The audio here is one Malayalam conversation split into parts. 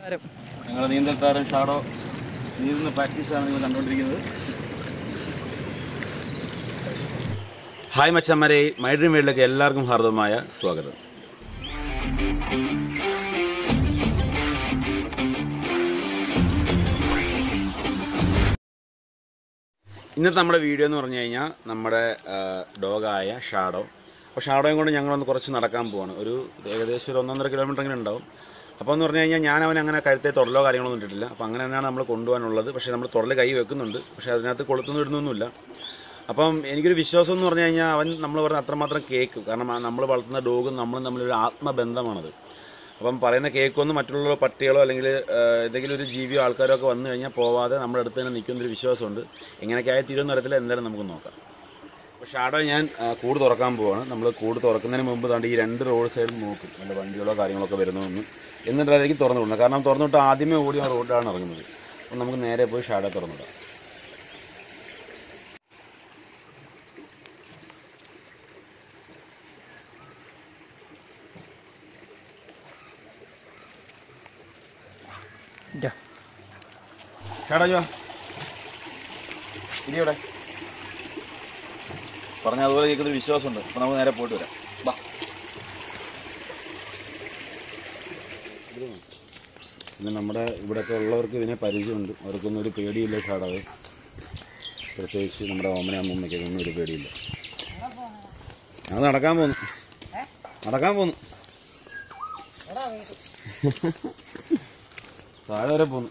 ഞങ്ങളുടെ നീന്തൽ താരം ഷാഡോ നീന്തുന്ന പ്രാക്ടീസാണ് നിങ്ങൾ കണ്ടുകൊണ്ടിരിക്കുന്നത് ഹായ് മച്ചന്മാരെ മൈ ഡ്രീം വേൾഡിലേക്ക് എല്ലാവർക്കും ഹാർദവമായ സ്വാഗതം ഇന്നത്തെ നമ്മുടെ വീഡിയോ എന്ന് പറഞ്ഞു കഴിഞ്ഞാൽ നമ്മുടെ ഡോഗായ ഷാഡോ അപ്പോൾ ഷാഡോയും കൊണ്ട് ഞങ്ങളൊന്ന് കുറച്ച് നടക്കാൻ പോവാണ് ഒരു ഏകദേശം ഒരു ഒന്നൊന്നര കിലോമീറ്റർ ഇങ്ങനെ ഉണ്ടാവും അപ്പോൾ എന്ന് പറഞ്ഞു കഴിഞ്ഞാൽ ഞാൻ അവൻ അങ്ങനെ കഴുത്തെ തുടലോ കാര്യങ്ങളൊന്നും ഇട്ടിട്ടില്ല അപ്പോൾ അങ്ങനെ തന്നെയാണ് നമ്മൾ കൊണ്ടുപോകാനുള്ളത് പക്ഷേ നമ്മൾ തുടൽ കൈ വെക്കുന്നുണ്ട് പക്ഷേ അതിനകത്ത് കൊളുത്തൊന്നും ഇടുന്നൊന്നുമില്ല അപ്പം എനിക്കൊരു വിശ്വാസം എന്ന് പറഞ്ഞു കഴിഞ്ഞാൽ അവൻ നമ്മൾ പറഞ്ഞ അത്രമാത്രം കേൾക്കും കാരണം നമ്മൾ വളർത്തുന്ന ഡോഗും നമ്മളും തമ്മിലൊരു ആത്മബന്ധമാണത് അപ്പം പറയുന്ന കേക്കൊന്നും മറ്റുള്ള പട്ടികളോ അല്ലെങ്കിൽ ആ, ഏതെങ്കിലും ഒരു ജീവിയോ ആൾക്കാരോ ഒക്കെ വന്നു കഴിഞ്ഞാൽ പോവാതെ നമ്മുടെ അടുത്ത് തന്നെ നിൽക്കുന്നൊരു വിശ്വാസമുണ്ട് എങ്ങനെയൊക്കെ ആയി തീരുമെന്ന് അറിയത്തില്ല എന്തായാലും നമുക്ക് നോക്കാം അപ്പോൾ ഷാഡോ ഞാൻ ആ, കൂട് തുറക്കാൻ പോവാണ് നമ്മൾ കൂട് തുറക്കുന്നതിന് മുമ്പ് താണ്ട് ഈ രണ്ട് റോഡ് സൈഡിൽ നോക്കും നല്ല വണ്ടികളോ കാര്യങ്ങളോ ഒക്കെ വരുന്നതെന്ന് എന്നിട്ടായിരിക്കും തുറന്നു വിടണം കാരണം തുറന്നിട്ട് ആദ്യമേ ഓടി ആ റോഡിലാണ് ഇറങ്ങുന്നത് അപ്പം നമുക്ക് നേരെ പോയി ഷാഡോ തുറന്നിടാം ഷാഡോ ജോ ഇരിയോടെ പറഞ്ഞ അതുപോലെ കേൾക്കുന്നൊരു വിശ്വാസമുണ്ട് അപ്പം നമുക്ക് നേരെ പോയിട്ട് വരാം ബാ പിന്നെ നമ്മുടെ ഇവിടെയൊക്കെ ഉള്ളവർക്ക് ഇതിനെ പരിചയമുണ്ട് അവർക്കൊന്നും ഒരു പേടിയില്ല ഷാടാവ് പ്രത്യേകിച്ച് നമ്മുടെ ഓമന അമ്മമ്മയ്ക്ക് ഒന്നും ഒരു പേടിയില്ല ഞങ്ങൾ നടക്കാൻ പോന്നു നടക്കാൻ പോന്നു താഴെ വരെ പോന്നു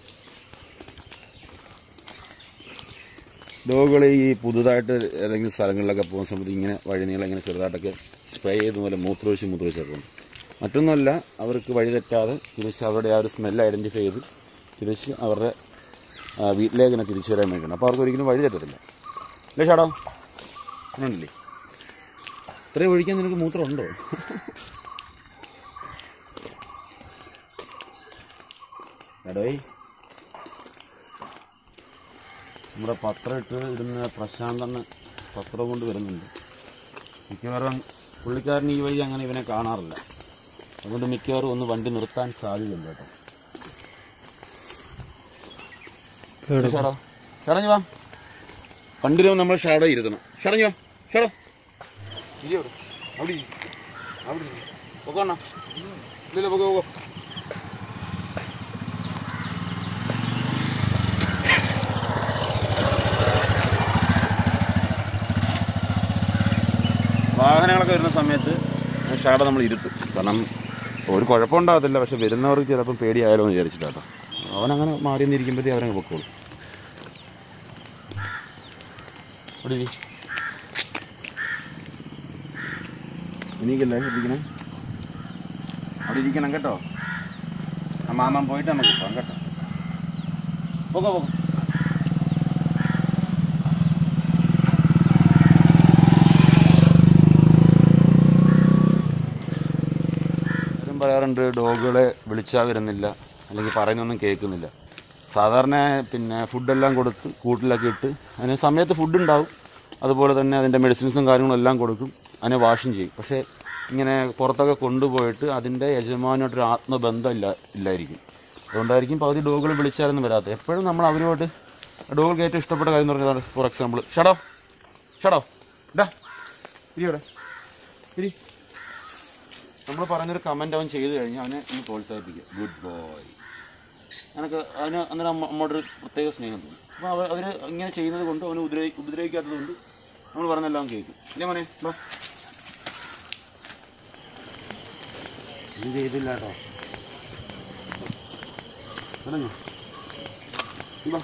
ഡോഗുകൾ ഈ പുതുതായിട്ട് ഏതെങ്കിലും സ്ഥലങ്ങളിലൊക്കെ പോകുന്ന സമയത്ത് ഇങ്ങനെ വഴിനീളം ഇങ്ങനെ ചെറുതായിട്ടൊക്കെ സ്പ്രേ ചെയ്ത് പോലെ മൂത്രമൊഴിച്ച് മൂത്രമൊഴിച്ചൊക്കെ പോകും മറ്റൊന്നുമല്ല അവർക്ക് വഴി തെറ്റാതെ തിരിച്ച് അവരുടെ ആ ഒരു സ്മെല്ല് ഐഡൻറ്റിഫൈ ചെയ്ത് തിരിച്ച് അവരുടെ ആ, വീട്ടിലേക്ക് തന്നെ തിരിച്ചു വരാൻ വേണ്ടിയാണ് അപ്പോൾ അവർക്ക് ഒരിക്കലും വഴി തെറ്റത്തില്ല അല്ലേ ഷാടോ അങ്ങനെയല്ലേ ഇത്രയും ഒഴിക്കാൻ നിനക്ക് മൂത്രം ഉണ്ടോ എടോയ് നമ്മുടെ പത്രം ഇട്ട് ഇടുന്ന പ്രശാന്തന് പത്രം കൊണ്ട് വരുന്നുണ്ട് മിക്കവാറും പുള്ളിക്കാരൻ ഈ വഴി അങ്ങനെ ഇവനെ കാണാറില്ല അതുകൊണ്ട് മിക്കവാറും ഒന്ന് വണ്ടി നിർത്താൻ സാധ്യതയുണ്ട് കേട്ടോ ഷാഡോ ഷാടഞ്ഞു വാ വണ്ടിയിലും നമ്മൾ ഷാഡോ ഇരുത്തണം ഷാടഞ്ഞു വാ ഷാഡോ ഇരിയോട് അവിടെ ഇരി. അവിടെ ഇരി. പൊക്കോ അണ്ണാ ഇല്ലല്ലോ പൊക്കോ പൊക്കോ വാഹനങ്ങളൊക്കെ വരുന്ന സമയത്ത് ഷാഡോ നമ്മൾ ഇരുത്തും കാരണം ഒരു കുഴപ്പമുണ്ടാകത്തില്ല പക്ഷെ വരുന്നവർക്ക് ചിലപ്പം പേടിയായാലോ എന്ന് വിചാരിച്ചിട്ടാട്ടോ അവനങ്ങനെ മാറി നിന്നിരിക്കുമ്പോഴത്തേ അവരങ്ങ് പൊക്കോളൂ അവിടെ ഇരി. എനിക്കല്ലേ ഇരിക്കണം അവിടെ ഇരിക്കണം കേട്ടോ ആ മാമൻ പോയിട്ട് നമുക്ക് പോകാം കേട്ടോ പോകോ പോകോ എല്ലാവരും പറയാറുണ്ട് ഡോഗുകളെ വിളിച്ചാൽ വരുന്നില്ല അല്ലെങ്കിൽ പറയുന്നൊന്നും കേൾക്കുന്നില്ല സാധാരണ പിന്നെ ഫുഡെല്ലാം കൊടുത്ത് കൂട്ടിലൊക്കെ ഇട്ട് അതിന് സമയത്ത് ഫുഡ് ഉണ്ടാവും അതുപോലെ തന്നെ അതിൻ്റെ മെഡിസിൻസും കാര്യങ്ങളും എല്ലാം കൊടുക്കും അതിനെ വാഷും ചെയ്യും പക്ഷേ ഇങ്ങനെ പുറത്തൊക്കെ കൊണ്ടുപോയിട്ട് അതിൻ്റെ യജമാനായിട്ടൊരു ആത്മബന്ധം ഇല്ല ഇല്ലായിരിക്കും അതുകൊണ്ടായിരിക്കും പകുതി ഡോഗുകൾ വിളിച്ചാലൊന്നും വരാത്തത് എപ്പോഴും നമ്മൾ അവരുമായിട്ട് ഡോഗുകൾക്ക് ഏറ്റവും ഇഷ്ടപ്പെട്ട കാര്യം എന്ന് പറഞ്ഞതാണ് ഫോർ എക്സാമ്പിൾ ഷടോ ഷടോ ഇടാ ഇരിയോടെ ഇരി നമ്മൾ പറഞ്ഞൊരു കമൻറ്റ് അവൻ ചെയ്തു കഴിഞ്ഞാൽ അവനെ ഒന്ന് പ്രോത്സാഹിപ്പിക്കുക ഗുഡ് ബോയ് അങ്ങനൊക്കെ അവന് അന്നേരം അമ്മ അമ്മയോട് ഒരു പ്രത്യേക സ്നേഹം തോന്നും അപ്പോൾ അവർ അവർ ഇങ്ങനെ ചെയ്യുന്നത് കൊണ്ട് അവന് ഉപദ്രവി ഉപദ്രവിക്കാത്തത് കൊണ്ട് നമ്മൾ പറഞ്ഞെല്ലാം അവൻ കേൾക്കും ഇല്ലേ മോനെ ബാ ഇത് ചെയ്തില്ല കേട്ടോ പറഞ്ഞോ ബാ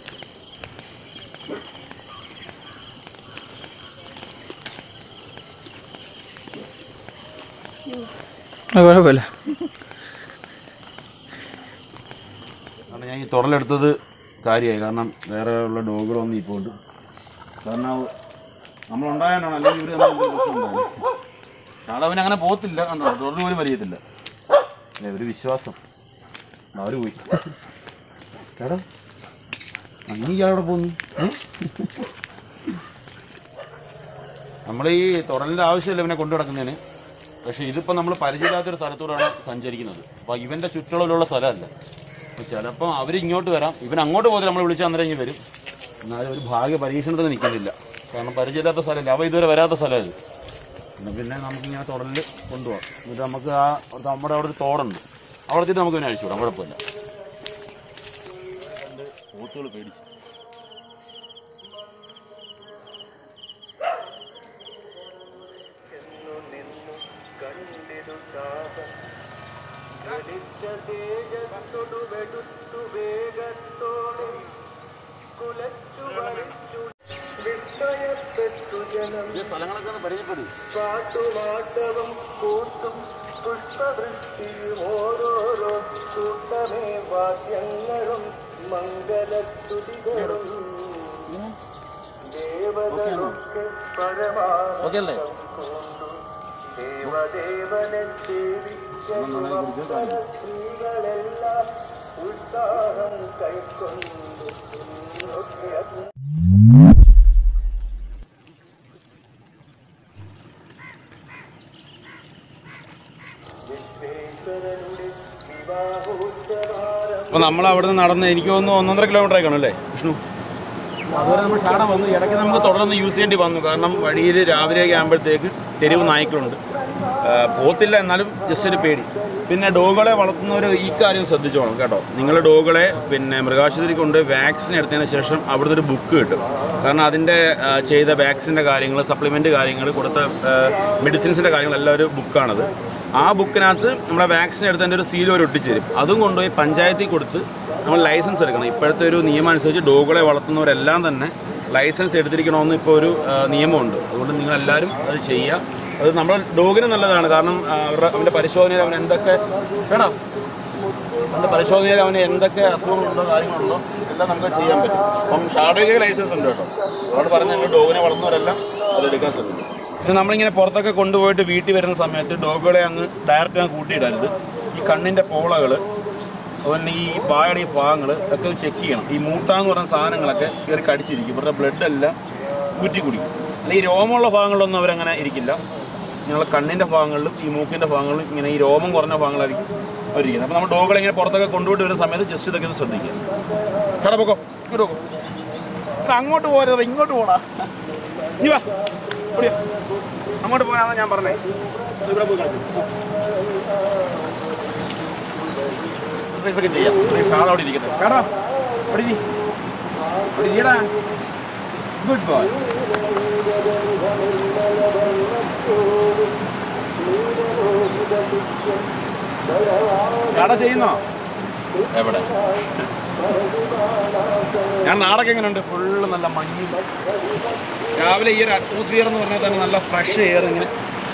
കുഴപ്പമില്ല കാരണം ഞാൻ ഈ തുടലെടുത്തത് കാര്യമായി കാരണം വേറെ ഉള്ള ഡോഗുകളൊന്നും ഇപ്പോൾ ഉണ്ട് കാരണം നമ്മളുണ്ടായാലാണ് അല്ലെങ്കിൽ ഇവർ തമ്മിൽ എന്തെങ്കിലും പ്രശ്നം ഉണ്ടാവും കാരണം അവൻ അങ്ങനെ പോകത്തില്ല കണ്ടോ തുടർന്ന് പോലും വലിയത്തില്ല അല്ലേ ഒരു വിശ്വാസം അവർ പോയി ചേട്ടാ അങ്ങനെ ഇയാളവിടെ പോന്നു നമ്മൾ ഈ തുറലിൻ്റെ ആവശ്യമില്ല ഇവനെ കൊണ്ടു നടക്കുന്നതിന് പക്ഷെ ഇതിപ്പോ നമ്മൾ പരിചയമില്ലാത്തൊരു സ്ഥലത്തൂടെയാണ് സഞ്ചരിക്കുന്നത് അപ്പൊ ഇവന്റെ ചുറ്റളവിലുള്ള സ്ഥലമല്ല അപ്പൊ ചിലപ്പോൾ അവർ ഇങ്ങോട്ട് വരാം ഇവൻ അങ്ങോട്ട് പോയി നമ്മൾ വിളിച്ചാൽ അന്നേരം ഇങ്ങ് വരും എന്നാലും ഒരു ഭാഗ്യ പരീക്ഷണത്തിന് നിൽക്കുന്നില്ല കാരണം പരിചയമില്ലാത്ത സ്ഥലമല്ല അവ ഇതുവരെ വരാത്ത സ്ഥലം ഇത് എന്നാ പിന്നെ നമുക്കിങ്ങനെ തുടലിൽ കൊണ്ടുപോകാം എന്നിട്ട് നമുക്ക് ആ നമ്മുടെ അവിടെ ഒരു തോടുണ്ട് അവിടെ ചെന്ന് നമുക്ക് പിന്നെ അഴിച്ചു വിടാം കുഴപ്പമില്ല പോത്തുകൾ പേടിച്ചു ഈ സ്ഥലങ്ങളൊക്കെ ഒന്ന് പരിചയപ്പെടും പാട്ടുമാട്ടവും കൂട്ടും പുഷ്പവൃഷ്ടിയും ഓരോരോ കൂട്ടമേ വാദ്യങ്ങളും മംഗലസ്തുതികളും ദേവതകളൊക്കെ ഓക്കെ അല്ലേ ദേവദേവനെ സേവിച്ച യുവപ്പല സ്ത്രീകളെല്ലാം ഉത്സാഹം കൈക്കൊണ്ട് ഇന്നൊക്കെ വിശ്വേശ്വരനുടെ വിവാഹോത്സവാരം അപ്പൊ നമ്മൾ അവിടെ നിന്ന് നടന്ന് എനിക്ക് തോന്നുന്നു ഒന്നൊന്നര കിലോമീറ്റർ ആയിക്കാണു അല്ലേ വിഷ്ണു അതുവരെ നമ്മൾ ഷാട വന്നു ഇടയ്ക്ക് നമുക്ക് തുടർന്ന് യൂസ് ചെയ്യേണ്ടി വന്നു കാരണം വഴിയിൽ രാവിലെയൊക്കെ ആകുമ്പോഴത്തേക്ക് തെരുവ് നായ്ക്കളുണ്ട് ആ, പോത്തില്ല എന്നാലും ജസ്റ്റ് ഒരു പേടി പിന്നെ ഡോഗുകളെ വളർത്തുന്നവർ ഈ കാര്യം ശ്രദ്ധിച്ചോണം കേട്ടോ നിങ്ങൾ ഡോഗുകളെ പിന്നെ മൃഗാശുപത്രി കൊണ്ട് വാക്സിൻ എടുത്തതിന് ശേഷം അവിടുത്തെ ഒരു ബുക്ക് കിട്ടും കാരണം അതിൻ്റെ ആ, ചെയ്ത വാക്സിൻ്റെ കാര്യങ്ങൾ സപ്ലിമെൻ്റ് കാര്യങ്ങൾ കൊടുത്ത മെഡിസിൻസിൻ്റെ കാര്യങ്ങളെല്ലാം ഒരു ബുക്കാണത് ആ ബുക്കിനകത്ത് നമ്മുടെ വാക്സിൻ എടുത്തതിൻ്റെ ഒരു സീൽ ഒരു ഒട്ടിച്ച് തരും അതും കൊണ്ടുപോയി പഞ്ചായത്തിൽ കൊടുത്ത് നമ്മൾ ലൈസൻസ് എടുക്കണം ഇപ്പോഴത്തെ ഒരു നിയമം അനുസരിച്ച് ഡോഗുകളെ വളർത്തുന്നവരെല്ലാം തന്നെ ലൈസൻസ് എടുത്തിരിക്കണമെന്ന് ഇപ്പോൾ ഒരു ആ, നിയമമുണ്ട് അതുകൊണ്ട് നിങ്ങളെല്ലാവരും അത് ചെയ്യുക അത് നമ്മുടെ ഡോഗിന് നല്ലതാണ് കാരണം ആ, അവരുടെ അവൻ്റെ പരിശോധനയിൽ അവൻ എന്തൊക്കെ വേണം അവൻ്റെ പരിശോധനയിൽ അവന് എന്തൊക്കെ അസുഖങ്ങളുണ്ടോ കാര്യങ്ങളുണ്ടോ എല്ലാം നമുക്ക് ചെയ്യാൻ പറ്റും അപ്പം ഷാഡോയ്ക്ക് ലൈസൻസ് ഉണ്ട് കേട്ടോ അവിടെ പറഞ്ഞ ഞങ്ങൾ ഡോഗിനെ വളർന്നവരെല്ലാം അത് എടുക്കാൻ ശ്രമിക്കും ഇത് നമ്മളിങ്ങനെ പുറത്തൊക്കെ കൊണ്ടുപോയിട്ട് വീട്ടിൽ വരുന്ന സമയത്ത് ഡോഗുകളെ അങ്ങ് ഡയറക്റ്റ് അങ്ങ് കൂട്ടിയിടരുത് ഈ കണ്ണിൻ്റെ പോളകൾ അതുപോലെ ഈ വായുടെ ഈ ഭാഗങ്ങൾ ഒക്കെ ചെക്ക് ചെയ്യണം ഈ മൂട്ട എന്ന് പറയുന്ന സാധനങ്ങളൊക്കെ കയറി കടിച്ചിരിക്കും ഇവരുടെ ബ്ലഡ് എല്ലാം ഊറ്റി കുടിക്കും അല്ല ഈ രോമമുള്ള ഭാഗങ്ങളിലൊന്നും അവരങ്ങനെ ഇരിക്കില്ല ഞങ്ങൾ കണ്ണിൻ്റെ ഭാഗങ്ങളിലും ഈ മൂക്കിൻ്റെ ഭാഗങ്ങളിലും ഇങ്ങനെ ഈ രോമം കുറഞ്ഞ ഭാഗങ്ങളായിരിക്കും അവരിക്കുന്നത് അപ്പോൾ നമ്മൾ ഡോഗുകളെ ഇങ്ങനെ പുറത്തൊക്കെ കൊണ്ടുപോയിട്ട് വരുന്ന സമയത്ത് ജസ്റ്റ് ഇതൊക്കെ ഒന്ന് ശ്രദ്ധിക്കുക കട പൊക്കോ ഇങ്ങോട്ട് പോക്കോ എടാ, അങ്ങോട്ട് പോരുത് ഇങ്ങോട്ട് പോടാ ഇനി വാ ഓടിയോ അങ്ങോട്ട് പോകാനാണ് ഞാൻ പറഞ്ഞേ ഇവിടെ പോയി കളിക്കും എക്സസൈസൊക്കെ ചെയ്യാം കാട് അവിടെ ഇരിക്കട്ടെ കാടാ അവിടെ ഇരി. അവിടെ ഇരിയടാ ഗുഡ് ബോയ് കാട ചെയ്യുന്നോ എവിടെ ഞാൻ നാടൊക്കെ എങ്ങനെയുണ്ട് ഫുള്ള് നല്ല മഞ്ഞ് രാവിലെ ഈ ഒരു അറ്റ്മോസ്ഫിയർ എന്ന് പറഞ്ഞാൽ തന്നെ നല്ല ഫ്രഷ് എയർ ഇങ്ങനെ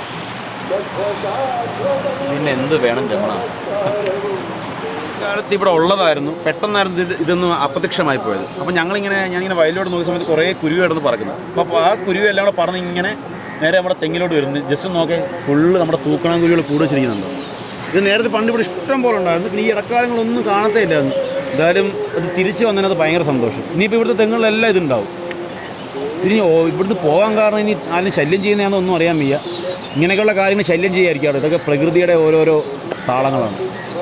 പിന്നെ എന്ത് വേണം ജമണ കാലത്ത് ഇവിടെ ഉള്ളതായിരുന്നു പെട്ടെന്നായിരുന്നു ഇത് ഇതൊന്നും അപ്രത്യക്ഷമായി പോയത് അപ്പോൾ ഞങ്ങളിങ്ങനെ ഞാനിങ്ങനെ വയലിലോട്ട് നോക്കിയ സമയത്ത് കുറേ കുരുവി കിടന്ന് പറക്കുന്നു അപ്പോൾ ആ കുരുവി എല്ലാം കൂടെ പറഞ്ഞ് ഇങ്ങനെ നേരെ നമ്മുടെ തെങ്ങിലോട്ട് വരുന്നു ജസ്റ്റ് നോക്കേ ഫുള്ള് നമ്മുടെ തൂക്കണം കുരുവികൾ കൂടുതൽ വെച്ചിരിക്കുന്നുണ്ടോ ഇത് നേരത്തെ പണ്ട് ഇവിടെ ഇഷ്ടം പോലെ ഉണ്ടായിരുന്നു പിന്നെ ഈ ഇടക്കാലങ്ങളൊന്നും കാണത്തേ ഇല്ലായിരുന്നു എന്തായാലും അത് തിരിച്ച് വന്നതിനകത്ത് ഭയങ്കര സന്തോഷം ഇനിയിപ്പോൾ ഇവിടുത്തെ തെങ്ങുകളിലെല്ലാം ഇതുണ്ടാവും ഇനി ഓ ഇവിടുന്ന് പോകാൻ കാരണം ഇനി ആരും ശല്യം ചെയ്യുന്നതാണെന്നൊന്നും അറിയാൻ വയ്യ ഇങ്ങനെയൊക്കെയുള്ള കാര്യങ്ങൾ ശല്യം ചെയ്യാതിരിക്കാറ് ഇതൊക്കെ പ്രകൃതിയുടെ ഓരോരോ താളങ്ങളാണ്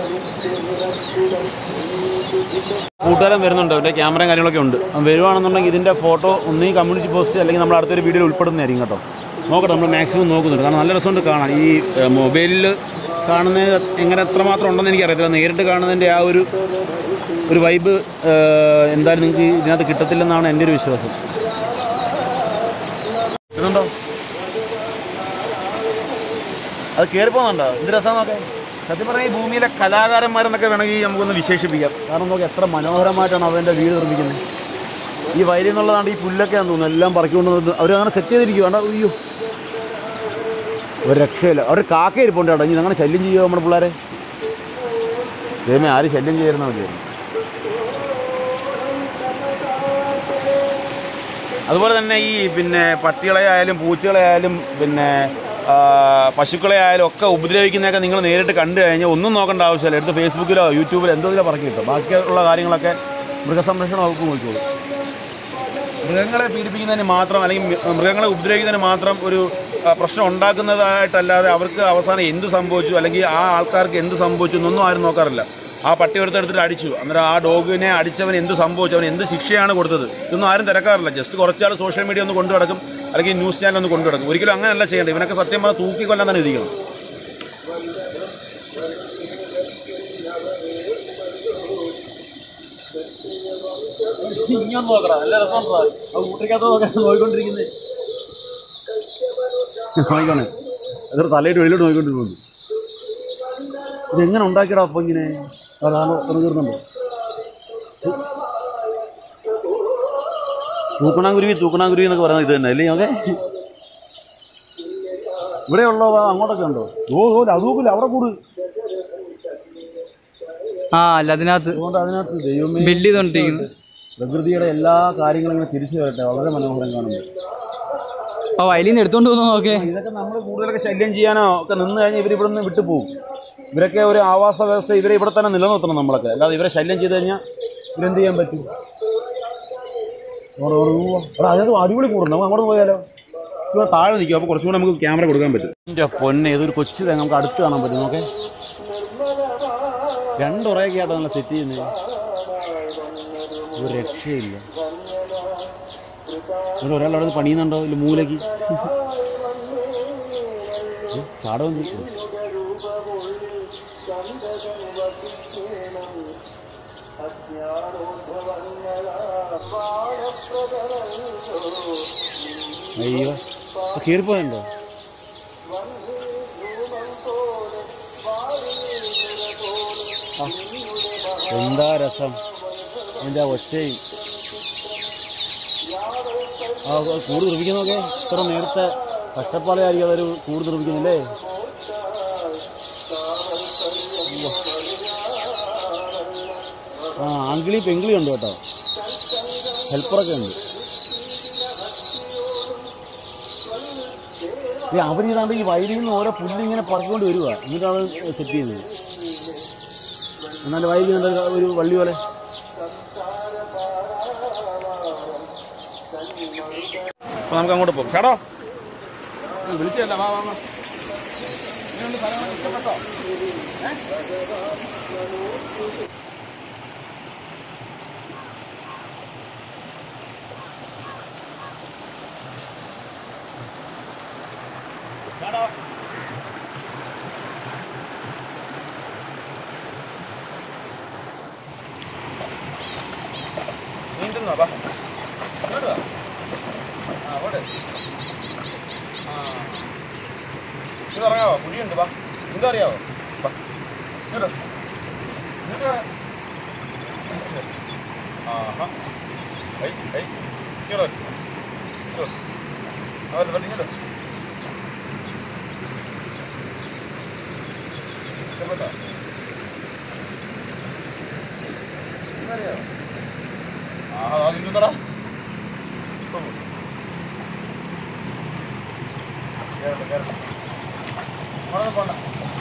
കൂട്ടുകാരൻ വരുന്നുണ്ട് അവൻ്റെ ക്യാമറയും കാര്യങ്ങളൊക്കെ ഉണ്ട് അവൻ വരുവാണെന്നുണ്ടെങ്കിൽ ഇതിൻ്റെ ഫോട്ടോ ഒന്നീ കമ്മ്യൂണിറ്റി പോസ്റ്റ് അല്ലെങ്കിൽ നമ്മൾ അടുത്തൊരു വീഡിയോയിൽ ഉൾപ്പെടുന്നതായിരിക്കും കേട്ടോ നോക്കട്ടെ നമ്മൾ മാക്സിമം നോക്കുന്നുണ്ട് കാരണം നല്ല രസമുണ്ട് കാണാൻ ഈ മൊബൈലിൽ കാണുന്നത് എങ്ങനെ എത്രമാത്രം ഉണ്ടെന്ന് എനിക്കറിയത്തില്ല നേരിട്ട് കാണുന്നതിൻ്റെ ആ ഒരു ഒരു വൈബ് എന്തായാലും നിങ്ങൾക്ക് ഇതിനകത്ത് കിട്ടത്തില്ലെന്നാണ് എൻ്റെ ഒരു വിശ്വാസം ഇതുണ്ടോ അത് കയറി പോകുന്നുണ്ടോ എന്ത് രസം നോക്കെ സത്യം പറഞ്ഞാൽ ഈ ഭൂമിയിലെ കലാകാരന്മാരെന്നൊക്കെ വേണമെങ്കിൽ നമുക്കൊന്ന് വിശേഷിപ്പിക്കാം കാരണം നോക്കി എത്ര മനോഹരമായിട്ടാണ് അവൻ്റെ വീട് നിർമ്മിക്കുന്നത് ഈ വയലിൽ നിന്നുള്ളതാണ് ഈ പുല്ലൊക്കെയാണെന്ന് തോന്നുന്നു എല്ലാം പറിക്കൊണ്ട് വന്നിട്ട് അവരങ്ങനെ സെറ്റ് ചെയ്തിരിക്കുക വേണ്ട അയ്യോ ഒരു രക്ഷയില്ല അവിടെ കാക്ക ഇരിപ്പുണ്ട് കേട്ടോ ഇനി അങ്ങനെ ശല്യം ചെയ്യുമോ നമ്മുടെ പിള്ളേരെ ദൈവമേ ആരും ശല്യം ചെയ്യായിരുന്ന മതിയായിരുന്നു അതുപോലെ തന്നെ ഈ പിന്നെ പട്ടികളെ ആയാലും പൂച്ചകളെ ആയാലും പിന്നെ ആ, പശുക്കളെ ആയാലും ഒക്കെ ഉപദ്രവിക്കുന്നതൊക്കെ നിങ്ങൾ നേരിട്ട് കണ്ടു കഴിഞ്ഞാൽ ഒന്നും നോക്കേണ്ട ആവശ്യമില്ല എടുത്ത് ഫേസ്ബുക്കിലോ യൂട്യൂബിലോ എന്തോ ഇതിലോ പറക്കി കിട്ടും ബാക്കിയുള്ള കാര്യങ്ങളൊക്കെ മൃഗസംരക്ഷണ വകുപ്പ് നോക്കിക്കോളൂ മൃഗങ്ങളെ പീഡിപ്പിക്കുന്നതിന് മാത്രം അല്ലെങ്കിൽ മൃ- മൃഗങ്ങളെ ഉപദ്രവിക്കുന്നതിന് മാത്രം ഒരു ആ, പ്രശ്നം ഉണ്ടാക്കുന്നതായിട്ടല്ലാതെ അവർക്ക് അവസാനം എന്ത് സംഭവിച്ചു അല്ലെങ്കിൽ ആ ആൾക്കാർക്ക് എന്ത് സംഭവിച്ചു എന്നൊന്നും ആരും നോക്കാറില്ല ആ പട്ടി ഒരുത്തെടുത്തിട്ട് അടിച്ചു അന്നേരം ആ ഡോഗിനെ അടിച്ചവൻ എന്ത് സംഭവിച്ചു അവൻ എന്ത് ശിക്ഷയാണ് കൊടുത്തത് ഇതൊന്നും ആരും തിരക്കാറില്ല ജസ്റ്റ് കുറച്ചാൾ സോഷ്യൽ മീഡിയ ഒന്ന് കൊണ്ടു നടക്കും അല്ലെങ്കിൽ ന്യൂസ് ചാനൽ ഒന്ന് കൊണ്ടു നടക്കും ഒരിക്കലും അങ്ങനെയല്ല ചെയ്യേണ്ടത് ഇവനൊക്കെ സത്യം പറഞ്ഞാൽ തൂക്കിക്കൊല്ലാൻ തന്നെ വിധിക്കണം ഇങ്ങനെ നോക്കടാ നല്ല രസമുണ്ടാ കൂട്ടിക്കകത്ത് നോക്കാൻ നോക്കിക്കൊണ്ടിരിക്കുന്നത് നോക്കിക്കോണേ അതൊരു തലയിട്ട് വെളിയിലോട്ട് നോക്കിക്കൊണ്ടിരിക്കുന്നു ഇതെങ്ങനെ ഉണ്ടാക്കിയടാ അപ്പം ഇങ്ങനെ അതാണ് തീർന്നുണ്ടോ തൂക്കണാങ്കുരുവി തൂക്കണാങ്കുരുവി എന്നൊക്കെ പറയുന്നത് ഇത് തന്നെ അല്ലേ ഓക്കെ ഇവിടെ ഉള്ളോ അങ്ങോട്ടൊക്കെ ഉണ്ടോ ഓ ഓ അതൂക്കില്ല അവിടെ കൂട് ആ അല്ല അതിനകത്ത് അതുകൊണ്ട് അതിനകത്ത് ദൈവമേ ബില്ല് ചെയ്തോണ്ടിരിക്കുന്നു പ്രകൃതിയുടെ എല്ലാ കാര്യങ്ങളും ഇങ്ങനെ തിരിച്ചു വരട്ടെ വളരെ മനോഹരം കാണുമ്പോൾ അപ്പൊ വയലിൽ നിന്ന് എടുത്തോണ്ട് പോകുന്നു നോക്കേ ഇതൊക്കെ നമ്മൾ കൂടുതലൊക്കെ ശല്യം ചെയ്യാനോ ഒക്കെ നിന്ന് കഴിഞ്ഞാൽ ഇവർ ഇവിടെ നിന്ന് വിട്ടു പോകും ഇവരൊക്കെ ഒരു ആവാസ വ്യവസ്ഥ ഇവരെ ഇവിടെ തന്നെ നിലനിർത്തണം നമ്മളൊക്കെ അല്ലാതെ ഇവരെ ശല്യം ചെയ്ത് കഴിഞ്ഞാൽ ഇവരെന്ത് ചെയ്യാൻ പറ്റും അവിടെ അവിടെ പോവാ. അവിടെ അതിനകത്ത് അടിപൊളി കൂടുന്നു നമുക്ക് അങ്ങോട്ട് പോയാലോ ഇവിടെ താഴെ നിൽക്കും അപ്പോൾ കുറച്ചുകൂടെ നമുക്ക് ക്യാമറ കൊടുക്കാൻ പറ്റും എൻ്റെ പൊന്നെ ഇതൊരു കൊച്ചു തേങ്ങ നമുക്ക് അടുത്ത് കാണാൻ പറ്റും നോക്കെ രണ്ടുറയൊക്കെ ആട്ടോ നല്ല സെറ്റ് ചെയ്യുന്നത് ഒരു രക്ഷയില്ല ഇവിടെ ഒരാൾ അവിടെ നിന്ന് പണിയുന്നുണ്ടോ ഇല്ല മൂലയ്ക്ക് ചാടകം അയ്യോ കീറിപ്പോയുണ്ടോ ആ, എന്താ രസം എൻ്റെ ആ ഒച്ചയും ആ കൂട് നിർമ്മിക്കുന്നതൊക്കെ ഇത്ര നേരത്തെ കഷ്ടപ്പാടായിരിക്കും അതൊരു കൂട് നിർമ്മിക്കുന്നില്ലേ ഉവ്വ. ആ ആങ്കിളി പെങ്കിളി ഉണ്ട് കേട്ടോ ഹെൽപ്പറൊക്കെ ഉണ്ട് ഈ അവരിതാണ്ട് ഈ വയലിൽ നിന്ന് ഓരോ പുല്ല് ഇങ്ങനെ പറക്കൊണ്ട് വരുക എന്നിട്ടാണ് സെറ്റ് ചെയ്യുന്നത് എന്നാൽ വയലിൽ നിന്ന് ഒരു വള്ളി പോലെ അപ്പൊ നമുക്ക് അങ്ങോട്ട് പോകും ചേട്ടോ വിളിച്ചല്ല വാ വാ വാ ഇങ്ങനെയുണ്ട് സ്ഥലങ്ങൾ ഇഷ്ടപ്പെട്ടോ ചേട്ടോ നീന്തുന്നോ വാ ഇങ്ങോട്ട് വാ ആ അവിടെ ആ ഇത് അറിയാവോ കുഴിയുണ്ട് വാ എന്താ അറിയാവോ വാ ഇങ്ങോട്ട് വാ. ഇങ്ങോട്ട് വാ. ആഹാ ഐ ഐ ഇങ്ങോട്ട് വാ. ഇങ്ങോട്ട് വാ. ആ, വരട്ടെ, വരട്ടെ, ഇങ്ങോട്ട് വാ. ഇഷ്ടപ്പെട്ടോ? ഇതറിയാവോ? ആഹാ, അത് ഇങ്ങോട്ടെടാ. ഇപ്പൊ പോ. കേറട്ടെ, കേറട്ടെ. അങ്ങോട്ടൊന്നും പോണ്ട.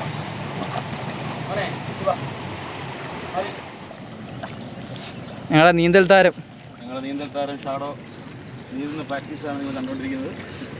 മോനെ, ഇത് വാ. മതി. ഞങ്ങളുടെ നീന്തൽ താരം ഞങ്ങളുടെ നീന്തൽ താരം ഷാഡോ നീന്തുന്ന പ്രാക്ടീസാണ് നിങ്ങൾ കണ്ടുകൊണ്ടിരിക്കുന്നത്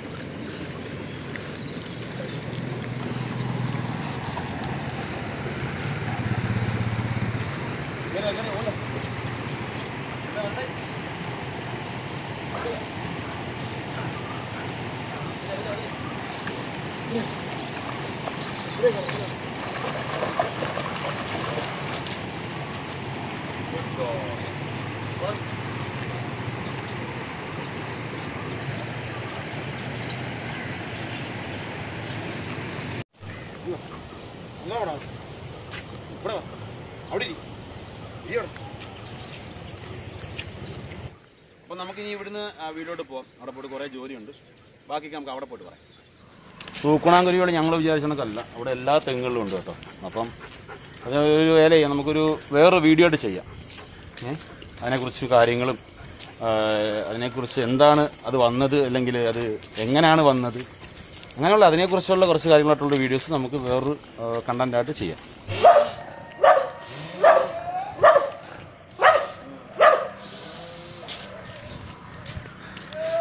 ഇവിടെ വാ അവിടെ ഇരി. ഇരി അവിടെ. അപ്പോൾ നമുക്കിനി ഇവിടുന്ന് ആ വീട്ടിലോട്ട് പോകാം അവിടെ പോയിട്ട് കുറേ ജോലിയുണ്ട് ബാക്കിയൊക്കെ നമുക്ക് അവിടെ പോയിട്ട് പറയാം തൂക്കണാങ്കുരിയോട് ഞങ്ങൾ വിചാരിച്ച കണക്കല്ല അവിടെ എല്ലാ തെങ്ങുകളിലും ഉണ്ട് കേട്ടോ അപ്പം അത് ഒരു വേല ചെയ്യാം നമുക്കൊരു വേറൊരു വീഡിയോ ആയിട്ട് ചെയ്യാം ഏ അതിനെക്കുറിച്ച് കാര്യങ്ങളും ആ, അതിനെക്കുറിച്ച് എന്താണ് അത് വന്നത് അല്ലെങ്കിൽ അത് എങ്ങനെയാണ് വന്നത് അങ്ങനെയുള്ള അതിനെക്കുറിച്ചുള്ള കുറച്ച് കാര്യങ്ങളായിട്ടുള്ള വീഡിയോസ് നമുക്ക് വേറൊരു കണ്ടന്റായിട്ട് ചെയ്യാം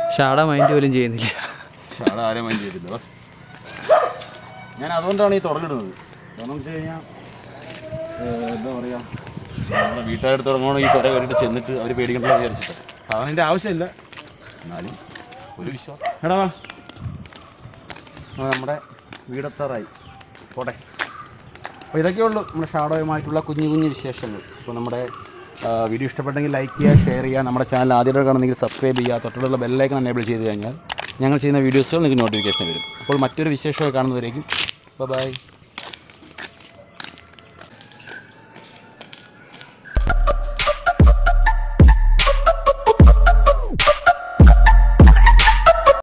ഷാഡ മൈൻഡ് പോലും ചെയ്യുന്നില്ല ഷാഡോ ആരും മൈൻഡ് ചെയ്തില്ല ഞാൻ അതുകൊണ്ടാണ് ഈ തുടങ്ങിടുന്നത് കാരണം വെച്ച് കഴിഞ്ഞാൽ എന്താ പറയുക നമ്മുടെ വീട്ടുകാരുടെ തുടങ്ങണം ഈ തുര കയറിയിട്ട് ചെന്നിട്ട് അവർ പേടിക്കണമെന്ന് വിചാരിച്ചിട്ട് അതിൻ്റെ ആവശ്യമില്ല എന്നാലും ഒരു വിശ്വാസം എടാ വാ. ആ, നമ്മുടെ വീടെത്താറായി പോട്ടെ അപ്പോൾ ഇതൊക്കെ ഉള്ളൂ നമ്മുടെ ഷാഡോയുമായിട്ടുള്ള കുഞ്ഞു കുഞ്ഞു വിശേഷങ്ങൾ അപ്പോൾ നമ്മുടെ ആ, വീഡിയോ ഇഷ്ടപ്പെട്ടെങ്കിൽ ലൈക്ക് ചെയ്യുക ഷെയർ ചെയ്യുക നമ്മുടെ ചാനൽ ആദ്യമായിട്ട് കാണുന്നെങ്കിൽ സബ്സ്ക്രൈബ് ചെയ്യുക തൊട്ടുള്ള ബെല്ലൈക്കൺ എനേബിൾ ചെയ്ത് കഴിഞ്ഞാൽ ഞങ്ങൾ ചെയ്യുന്ന വീഡിയോസുകൾ നിങ്ങൾക്ക് നോട്ടിഫിക്കേഷൻ വരും അപ്പോൾ മറ്റൊരു വിശേഷമായി കാണുന്നവരേക്കും ബൈ